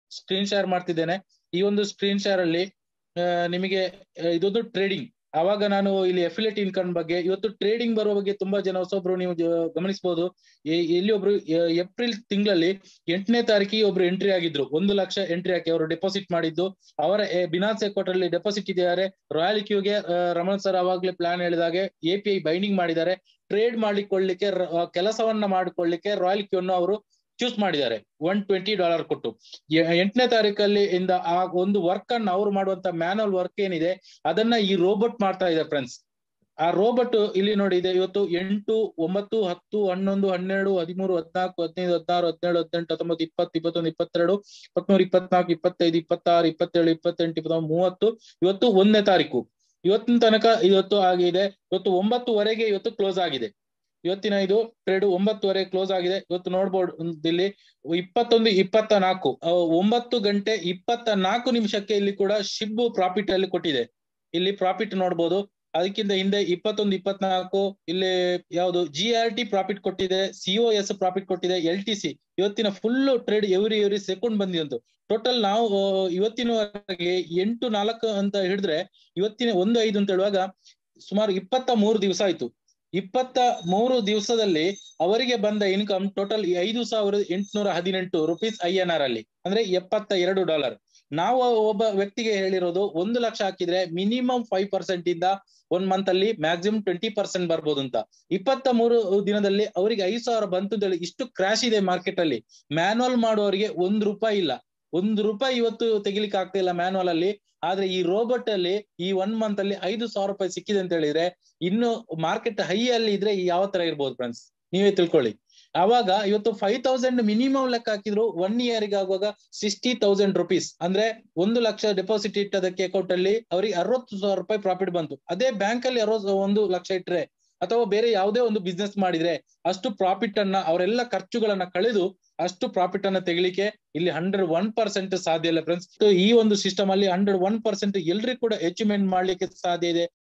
screen share ಮಾಡ್ತಿದ್ದೇನೆ ಈ ಒಂದು ಸ್ಕ್ರೀನ್ ಶೇರ್ ಅಲ್ಲಿ ಆ, ನಿಮಗೆ ಆ, ಇದೊಂದು ಟ್ರೇಡಿಂಗ್ ಅವಾಗ ನಾನು ಇಲ್ಲಿ ಅಫಿಲಿಯೇಟ್ ಇನ್ಕಮ್ ಬಗ್ಗೆ ಇವತ್ತು ಟ್ರೇಡಿಂಗ್ ಬರುವ ಬಗ್ಗೆ ತುಂಬಾ ಜನ ಹೊಸೊಬ್ರು ನೀವು ಜ- ಗಮನಿಸಬಹುದು ಎ- ಇಲ್ಲಿ ಒಬ್ರು ಎ- ಏಪ್ರಿಲ್ ತಿಂಗಳಲ್ಲಿ ಎಂಟನೇ ತಾರೀಕಿಗೆ ಒಬ್ರು ಎಂಟ್ರಿ ಆಗಿದ್ರು ಒಂದು ಲಕ್ಷ ಎಂಟ್ರಿ ಹಾಕಿ ಅವರು ಡೆಪಾಸಿಟ್ ಮಾಡಿದ್ದು ಅವರ ಎ- ಬಿನಾನ್ಸ್ ಅಕೌಂಟ್ ಅಲ್ಲಿ ಡೆಪಾಸಿಟ್ ಇದ್ದಾರೆ ರಾಯಲ್ ಕ್ಯೂಗೆ ರಮಣ್ ಸರ್ ಅವಾಗ್ಲೇ ಪ್ಲಾನ್ ಹೇಳಿದಾಗೆ ಎ ಪಿ ಐ ಬೈಂಡಿಂಗ್ ಮಾಡಿದ್ದಾರೆ ಟ್ರೇಡ್ ಮಾಡಿಕೊಳ್ಳಿಕ್ಕೆ ರ- ಆ, ಕೆಲಸವನ್ನ ಮಾಡಿಕೊಳ್ಳಿಕ್ಕೆ ರಾಯಲ್ ಕ್ಯೂ ಅನ್ನು ಅವರು ಚೂಸ್ ಮಾಡಿದ್ದಾರೆ ಒನ್ ಟ್ವೆಂಟಿ ಡಾಲರ್ ಕೊಟ್ಟು ಎ- ಎಂಟನೇ ತಾರೀಕಲ್ಲಿ ಇಂದ ಆ ಒಂದು ವರ್ಕ್ ಅನ್ನ ಅವ್ರು ಮಾಡುವಂತ ಮ್ಯಾನುವಲ್ ವರ್ಕ್ ಏನಿದೆ ಅದನ್ನ ಈ ರೋಬೋಟ್ ಮಾಡ್ತಾ ಇದೆ ಫ್ರೆಂಡ್ಸ್ ಆ ರೋಬೋಟ್ ಇಲ್ಲಿ ನೋಡಿ ಇದೆ ಇವತ್ತು ಎಂಟು ಒಂಬತ್ತು ಹತ್ತು ಹನ್ನೊಂದು ಹನ್ನೆರಡು ಹದಿಮೂರು ಹದಿನಾಲ್ಕು ಹದಿನೈದು ಹದಿನಾರು ಹದಿನೇಳು ಹದಿನೆಂಟು ಹತ್ತೊಂಬತ್ತು ಇಪ್ಪತ್ತು ಇಪ್ಪತ್ತೊಂದು ಇಪ್ಪತ್ತೆರಡು ಇಪ್ಪತ್ಮೂರು ಇಪ್ಪತ್ನಾಲ್ಕು ಇಪ್ಪತ್ತೈದು ಇಪ್ಪತ್ತಾರು ಇಪ್ಪತ್ತೇಳು ಇಪ್ಪತ್ತೆಂಟು ಇಪ್ಪತ್ತೊಂಬತ್ತು ಮೂವತ್ತು ಇವತ್ತು ಒಂದನೇ ತಾರೀಕು ಇವತ್ತಿನ ತನಕ ಇವತ್ತು ಆಗಿದೆ ಇವತ್ತು ಒಂಬತ್ತುವರೆಗೆ ಇವತ್ತು ಕ್ಲೋಸ್ ಆಗಿದೆ ಇವತ್ತಿನ ಇದು ಟ್ರೇಡ್ ಒಂಬತ್ತುವರೆ ಕ್ಲೋಸ್ ಆಗಿದೆ ಇವತ್ತು ನೋಡ್ಬೋದು ಇಲ್ಲಿ ಇಪ್ಪತ್ತೊಂದು ಇಪ್ಪತ್ತ ನಾಲ್ಕು ಒಂಬತ್ತು ಗಂಟೆ ಇಪ್ಪತ್ತ ನಾಲ್ಕು ನಿಮಿಷಕ್ಕೆ ಇಲ್ಲಿ ಕೂಡ ಶಿಬ್ ಪ್ರಾಫಿಟ್ ಅಲ್ಲಿ ಕೊಟ್ಟಿದೆ ಇಲ್ಲಿ ಪ್ರಾಫಿಟ್ ನೋಡ್ಬೋದು ಅದಕ್ಕಿಂತ ಹಿಂದೆ ಇಪ್ಪತ್ತೊಂದು ಇಪ್ಪತ್ನಾಲ್ಕು ಇಲ್ಲಿ ಯಾವುದು ಜಿ ಆರ್ ಟಿ ಪ್ರಾಫಿಟ್ ಕೊಟ್ಟಿದೆ ಸಿಒ ಎಸ್ ಪ್ರಾಫಿಟ್ ಕೊಟ್ಟಿದೆ ಎಲ್ ಟಿ ಸಿ ಇವತ್ತಿನ full trade every every second ಬಂದಿದಂತು ಟೋಟಲ್ ನಾವು ಆ, ಇವತ್ತಿನವರೆಗೆ ಎಂಟು ನಾಲ್ಕು ಅಂತ ಹಿಡಿದ್ರೆ ಇವತ್ತಿನ ಒಂದು ಐದು ಅಂತ ಹೇಳುವಾಗ ಸುಮಾರು ಇಪ್ಪತ್ತ ಮೂರು ದಿವಸ ಆಯ್ತು ಇಪ್ಪತ್ತ ಮೂರು ದಿವಸದಲ್ಲಿ ಅವರಿಗೆ ಬಂದ ಇನ್ಕಮ್ ಟೋಟಲ್ ಐದು ಸಾವಿರದ ಎಂಟುನೂರ ಹದಿನೆಂಟು ರುಪೀಸ್ ಐ ಎನ್ ಆರ್ ಅಲ್ಲಿ ಅಂದ್ರೆ ಎಪ್ಪತ್ತ ಎರಡು ಡಾಲರ್ ನಾವು ಒಬ್ಬ ವ್ಯಕ್ತಿಗೆ ಹೇಳಿರೋದು ಒಂದು ಲಕ್ಷ ಹಾಕಿದ್ರೆ ಮಿನಿಮಮ್ ಫೈವ್ ಪರ್ಸೆಂಟ್ ಇಂದ ಒಂದ್ ಮಂತ್ ಅಲ್ಲಿ ಮ್ಯಾಕ್ಸಿಮಮ್ ಟ್ವೆಂಟಿ ಪರ್ಸೆಂಟ್ ಬರ್ಬೋದು ಅಂತ ಇಪ್ಪತ್ತ ಮೂರು ದಿನದಲ್ಲಿ ಅವರಿಗೆ ಐದು ಸಾವಿರ ಬಂತು ಅಂತ ಹೇಳಿ ಇಷ್ಟು ಕ್ರಾಶ್ ಇದೆ ಮಾರ್ಕೆಟ್ ಅಲ್ಲಿ ಮ್ಯಾನುವಲ್ ಮಾಡುವವರಿಗೆ ಒಂದ್ ರೂಪಾಯಿ ಇಲ್ಲ ಒಂದು ರೂಪಾಯಿ ಇವತ್ತು ತೆಗಿಲಿಕ್ಕೆ ಆಗ್ತಾ ಇಲ್ಲ ಮ್ಯಾನುವಲ್ ಅಲ್ಲಿ ಆದ್ರೆ ಈ ರೋಬೋಟ್ ಅಲ್ಲಿ ಈ ಒನ್ ಮಂತ್ ಅಲ್ಲಿ ಐದು ಸಾವಿರ ರೂಪಾಯಿ ಸಿಕ್ಕಿದೆ ಅಂತ ಹೇಳಿದ್ರೆ ಇನ್ನು ಮಾರ್ಕೆಟ್ ಹೈ ಅಲ್ಲಿ ಇದ್ರೆ ಯಾವ ತರ ಇರ್ಬೋದು ಫ್ರೆಂಡ್ಸ್ ನೀವೇ ತಿಳ್ಕೊಳ್ಳಿ ಅವಾಗ ಇವತ್ತು ಫೈವ್ ತೌಸಂಡ್ ಮಿನಿಮಮ್ ಲೆಕ್ಕ ಹಾಕಿದ್ರು ಒನ್ ಇಯರ್ ಗೆ ಆಗುವಾಗ ಸಿಕ್ಸ್ಟಿ ತೌಸಂಡ್ ರುಪೀಸ್ ಅಂದ್ರೆ ಒಂದು ಲಕ್ಷ ಡೆಪಾಸಿಟ್ ಇಟ್ಟದಕ್ಕೆ ಅಕೌಂಟ್ ಅಲ್ಲಿ ಅವ್ರಿಗೆ ಅರವತ್ತು ಸಾವಿರ ರೂಪಾಯಿ ಪ್ರಾಫಿಟ್ ಬಂತು ಅದೇ ಬ್ಯಾಂಕ್ ಅಲ್ಲಿ ಅರವತ್ತು ಒಂದು ಲಕ್ಷ ಇಟ್ರೆ ಅಥವಾ ಬೇರೆ ಯಾವುದೇ ಒಂದು ಬಿಸ್ನೆಸ್ ಮಾಡಿದ್ರೆ ಅಷ್ಟು ಪ್ರಾಫಿಟ್ ಅನ್ನ ಅವರೆಲ್ಲ ಖರ್ಚುಗಳನ್ನ ಕಳೆದು ಅಷ್ಟು ಪ್ರಾಫಿಟ್ ಅನ್ನ ತೆಗಿಲಿಕ್ಕೆ ಇಲ್ಲಿ ಹಂಡ್ರೆಡ್ ಒನ್ ಪರ್ಸೆಂಟ್ ಸಾಧ್ಯ ಇಲ್ಲ ಫ್ರೆಂಡ್ಸ್ ಈ ಒಂದು ಸಿಸ್ಟಮ್ ಅಲ್ಲಿ ಹಂಡ್ರೆಡ್ ಒನ್ ಪರ್ಸೆಂಟ್ ಎಲ್ರಿಗೂ ಕೂಡ ಅಚೀವ್ಮೆಂಟ್ ಮಾಡ್ಲಿಕ್ಕೆ ಸಾಧ್ಯ ಇದೆ